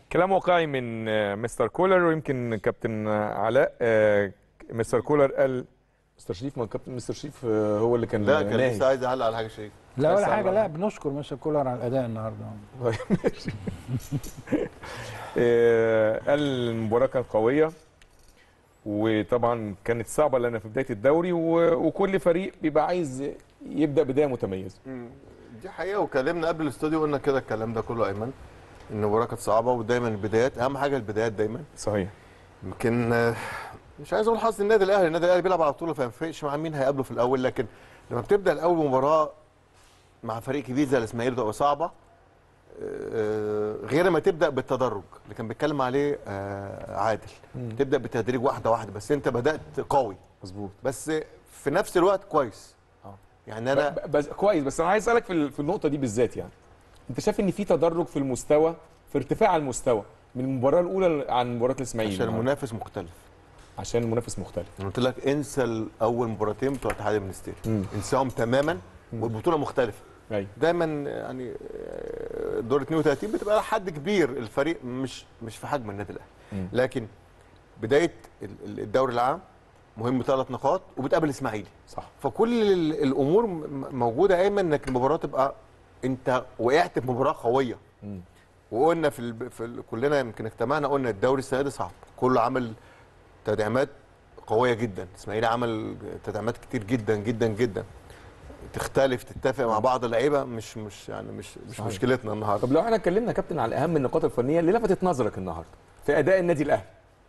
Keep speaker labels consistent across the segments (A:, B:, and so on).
A: كلام واقعي من آه، مستر كولر ويمكن كابتن آه، علاء آه، مستر كولر قال مستر شريف ما كابتن مستر شريف آه، هو اللي كان
B: لا كان
A: ناهي.
B: لسه عايز يعلق على حاجه شيء
C: لا
A: بس
C: ولا حاجه
A: على-
C: لا بنشكر مستر كولر على الاداء النهارده
A: طيب ماشي آه، قال المباراة كانت قوية وطبعا كانت صعبة لأن في بداية الدوري و- وكل فريق بيبقى عايز يبدأ بداية متميزة
B: دي حقيقه وكلمنا قبل الاستوديو قلنا كده الكلام ده كله ايمن ان المباراه كانت صعبه ودايما البدايات اهم حاجه البدايات دايما
A: صحيح
B: يمكن آه، مش عايز اقول حظ النادي الاهلي النادي الاهلي بيلعب على طول فما يفرقش مع مين هيقابله في الاول لكن لما بتبدا الاول مباراه مع فريق كبير زي الاسماعيلي بتبقى صعبه آه، غير ما تبدا بالتدرج اللي كان بيتكلم عليه آه، عادل تبدا بالتدريج واحده واحده بس انت بدات قوي
A: مظبوط
B: بس في نفس الوقت كويس
A: آه.
B: يعني انا
A: ب- بس كويس بس أنا عايز أسألك في ال- في النقطة دي بالذات يعني أنت شايف إن في تدرج في المستوى في ارتفاع المستوى من المباراة الأولى عن مباراة الإسماعيلي
B: عشان
A: النهاردة؟
B: المنافس مختلف
A: عشان المنافس مختلف
B: انا قلت لك انسى الاول مباراتين بتوع الاتحاد المنستيري
A: مم.
B: انساهم تماما والبطوله مختلفه
A: أيوه
B: دايما يعني آه، دور 32 بتبقى لحد كبير الفريق مش مش في حجم النادي الاهلي
A: مم.
B: لكن بدايه ال- ال- الدوري العام مهم ثلاث نقاط وبتقابل الاسماعيلي
A: صح
B: فكل ال- الامور م- موجوده ايمن انك المباراه تبقى انت وقعت في مباراه قويه
A: مم.
B: وقلنا في, ال... في ال... كلنا يمكن اجتمعنا قلنا الدوري السنه دي صعب كله عمل تدعيمات قويه جدا الاسماعيلي عمل تدعيمات كتير جدا جدا جدا تختلف تتفق مع بعض اللعيبه مش مش يعني مش مش
A: صحيح.
B: مشكلتنا النهارده
A: طب لو احنا اتكلمنا يا كابتن على اهم النقاط الفنيه اللي لفتت نظرك النهارده في اداء النادي الاهلي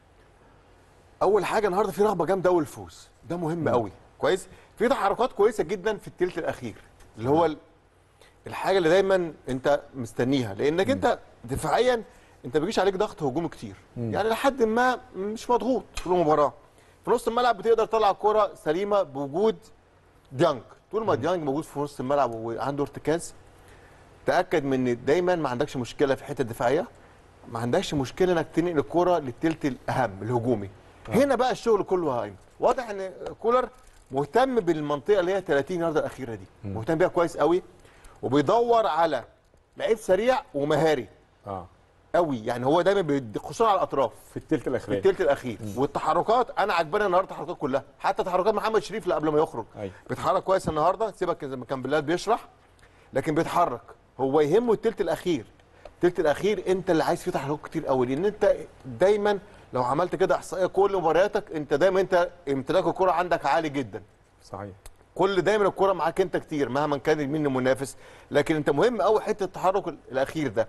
B: اول حاجه النهارده في رغبه جامده قوي الفوز ده مهم قوي كويس في تحركات كويسه جدا في الثلث الاخير اللي هو ال- الحاجه اللي دايما انت مستنيها لانك انت دفاعيا انت بيجيش عليك ضغط هجومي كتير يعني لحد ما مش مضغوط طول المباراه في نص الملعب بتقدر تطلع كرة سليمه بوجود ديانج طول ما ديانج موجود في نص الملعب وعنده ارتكاز تاكد من ان دايما ما عندكش مشكله في الحته الدفاعيه ما عندكش مشكله انك تنقل الكرة للثلث الاهم الهجومي هنا بقى الشغل كله هايم واضح ان كولر مهتم بالمنطقه اللي هي 30 يارده الاخيره دي مهتم بيها كويس قوي وبيدور على لعيب سريع ومهاري
A: اه
B: قوي يعني هو دايما بيدي- خصوصا على الاطراف
A: في الثلث
B: في
A: الاخراني
B: الثلث الاخير والتحركات انا عجباني النهارده التحركات كلها حتى تحركات محمد شريف اللي قبل ما يخرج
A: أيوة.
B: بيتحرك كويس النهارده سيبك زي ما كان بلال بيشرح لكن بيتحرك هو يهمه الثلث الاخير الثلث الاخير انت اللي عايز فيه تحركات كتير قوي لان انت دايما لو عملت كده احصائيه كل مبارياتك انت دايما انت امتلاك الكره عندك عالي جدا
A: صحيح
B: كل دايما الكره معاك انت كتير مهما كان مين المنافس لكن انت مهم قوي حته التحرك الاخير ده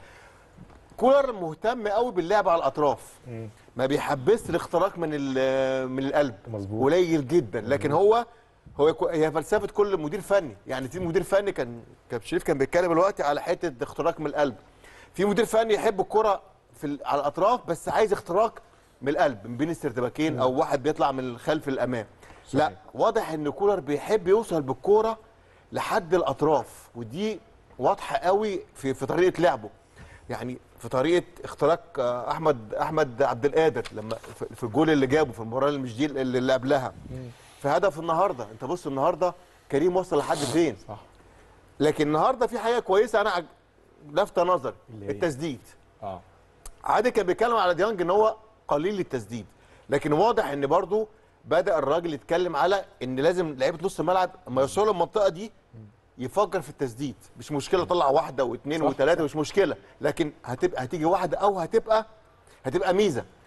B: كولر مهتم قوي باللعب على الاطراف ما بيحبسش الاختراق من ال- من القلب
A: مظبوط.
B: قليل جدا لكن هو هو كو- هي فلسفه كل مدير فني يعني في مدير فني كان كابتن شريف كان بيتكلم دلوقتي على حته اختراق من القلب في مدير فني يحب الكره في ال- على الاطراف بس عايز اختراق من القلب من بين السردباكين او واحد بيطلع من الخلف الامام لا واضح ان كولر بيحب يوصل بالكوره لحد الاطراف ودي واضحه قوي في في طريقه لعبه يعني في طريقه اختراق آه، احمد احمد عبد القادر لما في- في الجول اللي جابه في المباراه اللي مش دي اللي اللي قبلها في هدف النهارده انت بص النهارده كريم وصل لحد فين
A: صح
B: لكن النهارده في حاجه كويسه انا عج... لافته نظر
A: اللي هي؟
B: التسديد
A: اه
B: عادل كان بيتكلم على ديانج ان هو قليل التسديد لكن واضح ان برضو بدا الراجل يتكلم على ان لازم لعيبه نص الملعب اما يوصلوا المنطقه دي يفكر في التسديد مش مشكله طلع واحده واثنين
A: صح،
B: وثلاثه مش مشكله لكن هتبقى هتيجي واحده او هتبقى هتبقى ميزه